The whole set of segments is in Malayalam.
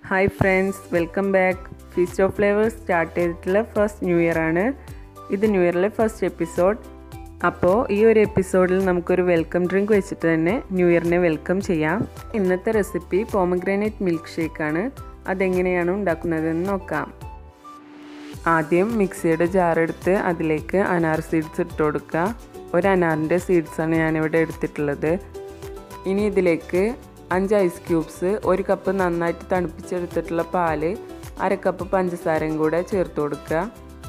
hi friends welcome back feast of flavours start ചെയ്തിട്ടുള്ള ഫസ്റ്റ് ന്യൂ ഇയർ ആണ് ഇത് ന്യൂ ഇയറിലെ ഫസ്റ്റ് എപ്പിസോഡ് അപ്പോൾ ഈ ഒരു എപ്പിസോഡിൽ നമുക്കൊരു വെൽക്കം ഡ്രിങ്ക് വെച്ചിട്ട് തന്നെ ന്യൂ ഇയറിനെ വെൽക്കം ചെയ്യാം ഇന്നത്തെ റെസിപ്പി പോമഗ്രാനൈറ്റ് മിൽക്ക് ഷേക്കാണ് അതെങ്ങനെയാണ് ഉണ്ടാക്കുന്നതെന്ന് നോക്കാം ആദ്യം മിക്സിയുടെ ജാറെടുത്ത് അതിലേക്ക് അനാർ സീഡ്സ് ഇട്ട് കൊടുക്കുക ഒരു അനാറിൻ്റെ സീഡ്സാണ് ഞാനിവിടെ എടുത്തിട്ടുള്ളത് ഇനി ഇതിലേക്ക് അഞ്ച് ഐസ് ക്യൂബ്സ് ഒരു കപ്പ് നന്നായിട്ട് തണുപ്പിച്ചെടുത്തിട്ടുള്ള പാല് അര കപ്പ് പഞ്ചസാരയും കൂടെ ചേർത്ത് കൊടുക്കുക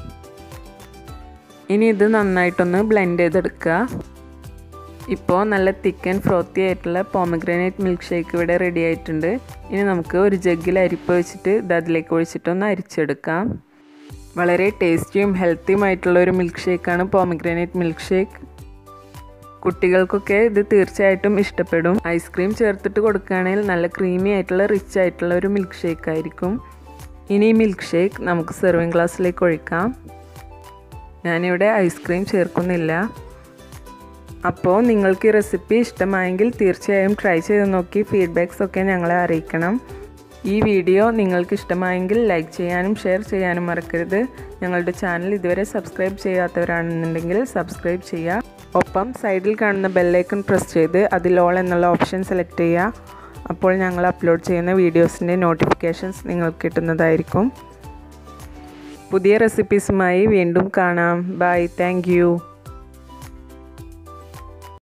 ഇനി ഇത് നന്നായിട്ടൊന്ന് ബ്ലെൻഡ് ചെയ്തെടുക്കുക ഇപ്പോൾ നല്ല തിക്ക് ആൻഡ് ഫ്രോത്തി ആയിട്ടുള്ള പോമഗ്രാനൈറ്റ് മിൽക്ക് ഷേക്ക് ഇവിടെ റെഡി ആയിട്ടുണ്ട് ഇനി നമുക്ക് ഒരു ജഗ്ഗിൽ അരിപ്പ് വെച്ചിട്ട് ഇത് അതിലേക്ക് ഒഴിച്ചിട്ടൊന്ന് അരിച്ചെടുക്കാം വളരെ ടേസ്റ്റിയും ഹെൽത്തിയുമായിട്ടുള്ള ഒരു മിൽക്ക് ഷേക്കാണ് പോമഗ്രാനൈറ്റ് മിൽക്ക് ഷേക്ക് കുട്ടികൾക്കൊക്കെ ഇത് തീർച്ചയായിട്ടും ഇഷ്ടപ്പെടും ഐസ്ക്രീം ചേർത്തിട്ട് കൊടുക്കുകയാണെങ്കിൽ നല്ല ക്രീമി ആയിട്ടുള്ള റിച്ച് ആയിട്ടുള്ള ഒരു മിൽക്ക് ഷേക്ക് ആയിരിക്കും ഇനി ഈ മിൽക്ക് ഷേക്ക് നമുക്ക് സെർവിങ് ഗ്ലാസ്സിലേക്ക് ഒഴിക്കാം ഞാനിവിടെ ഐസ്ക്രീം ചേർക്കുന്നില്ല അപ്പോൾ നിങ്ങൾക്ക് ഈ റെസിപ്പി ഇഷ്ടമായെങ്കിൽ തീർച്ചയായും ട്രൈ ചെയ്ത് നോക്കി ഫീഡ്ബാക്സ് ഒക്കെ ഞങ്ങളെ അറിയിക്കണം ഈ വീഡിയോ നിങ്ങൾക്ക് ഇഷ്ടമായെങ്കിൽ ലൈക്ക് ചെയ്യാനും ഷെയർ ചെയ്യാനും മറക്കരുത് ഞങ്ങളുടെ ചാനൽ ഇതുവരെ സബ്സ്ക്രൈബ് ചെയ്യാത്തവരാണെന്നുണ്ടെങ്കിൽ സബ്സ്ക്രൈബ് ചെയ്യുക ഒപ്പം സൈഡിൽ കാണുന്ന ബെല്ലൈക്കൺ പ്രസ് ചെയ്ത് അതിൽ ഓൾ എന്നുള്ള ഓപ്ഷൻ സെലക്ട് ചെയ്യുക അപ്പോൾ ഞങ്ങൾ അപ്ലോഡ് ചെയ്യുന്ന വീഡിയോസിൻ്റെ നോട്ടിഫിക്കേഷൻസ് നിങ്ങൾക്ക് കിട്ടുന്നതായിരിക്കും പുതിയ റെസിപ്പീസുമായി വീണ്ടും കാണാം ബൈ താങ്ക്